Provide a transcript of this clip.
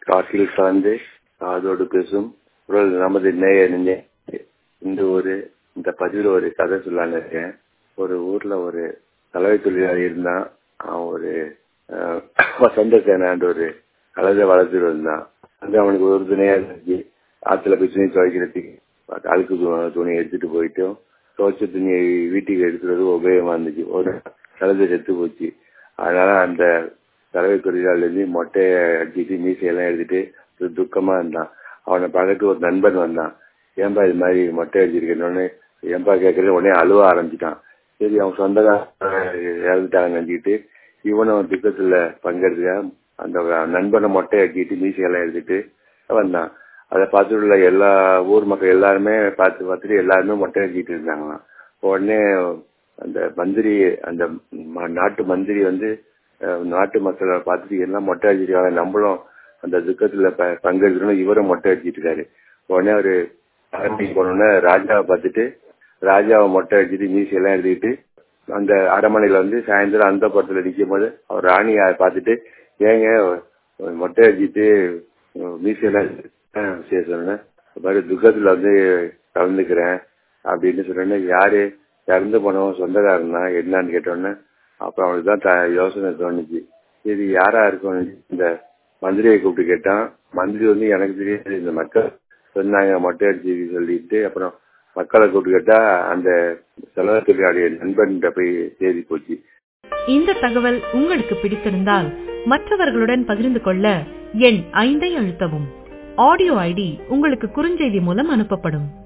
காற்றில் கலந்து காதோடு பேசும் குரல் நமது நேய நெஞ்சே இந்த ஒரு இந்த பதிவில் ஒரு கதை சொல்லலான்னு இருக்கேன் ஒரு ஊர்ல ஒரு கலவை தொழிலாளி இருந்தான் அவன் ஒரு வசந்த சேனான்ற ஒரு கலதை வளர்த்துட்டு இருந்தான் அது அவனுக்கு ஒரு துணையா இருந்துச்சு ஆத்துல போய் துணி துவைக்கிறதுக்கு அழுக்கு துணி எடுத்துட்டு போயிட்டோம் துவைச்ச துணியை வீட்டுக்கு எடுக்கிறது உபயோகமா இருந்துச்சு ஒரு கலதை செத்து போச்சு அதனால அந்த தலைவை தொழிலாளி மொட்டையை அடிச்சுட்டு மீசையெல்லாம் எடுத்துட்டு துக்கமா இருந்தான் அவனை பார்க்கறதுக்கு ஒரு நண்பன் வந்தான் ஏன்பா இது மாதிரி மொட்டை அடிச்சிருக்கேன்னு ஏன்பா கேட்கறது உடனே அழுவ ஆரம்பிச்சிட்டான் சரி அவன் சொந்தக்கார இறந்துட்டாங்கன்னு நினைச்சிட்டு இவனும் துக்கத்துல பங்கெடுக்க அந்த நண்பனை மொட்டை அடிச்சிட்டு மீசையெல்லாம் எடுத்துட்டு வந்தான் அதை பார்த்துட்டு எல்லா ஊர் மக்கள் எல்லாருமே பார்த்து பார்த்துட்டு எல்லாருமே மொட்டை அடிச்சிட்டு இருந்தாங்களாம் உடனே அந்த மந்திரி அந்த நாட்டு மந்திரி வந்து நாட்டு மக்களை பார்த்துட்டு எல்லாம் மொட்டை அடிச்சிருக்காங்க நம்மளும் அந்த துக்கத்துல பங்கெடுக்கணும் இவரும் மொட்டை அடிச்சிட்டு இருக்காரு உடனே அவரு அரண்மனைக்கு போனோடனே ராஜாவை பார்த்துட்டு ராஜாவை மொட்டை அடிச்சுட்டு மீசையெல்லாம் எழுதிட்டு அந்த அரண்மனையில வந்து சாயந்தரம் அந்த படத்துல நிற்கும் போது அவர் ராணியை பார்த்துட்டு ஏங்க மொட்டை அடிச்சுட்டு மீசையெல்லாம் சரி சொன்னேன் மாதிரி துக்கத்துல வந்து கலந்துக்கிறேன் அப்படின்னு சொன்னேன் யாரு இறந்து போனவன் சொந்தக்காரன் தான் என்னன்னு கேட்டோன்னே அப்புறம் அவனுக்கு தான் யோசனை தோணுச்சு சரி யாரா இருக்கும் இந்த மந்திரியை கூப்பிட்டு கேட்டான் மந்திரி வந்து எனக்கு தெரியாது இந்த மக்கள் சொன்னாங்க மொட்டை அடிச்சு சொல்லிட்டு அப்புறம் மக்களை கூப்பிட்டு கேட்டா அந்த செலவு தொழிலாளிய நண்பன் போய் தேதி போச்சு இந்த தகவல் உங்களுக்கு பிடித்திருந்தால் மற்றவர்களுடன் பகிர்ந்து கொள்ள எண் ஐந்தை அழுத்தவும் ஆடியோ ஐடி உங்களுக்கு குறுஞ்செய்தி மூலம் அனுப்பப்படும்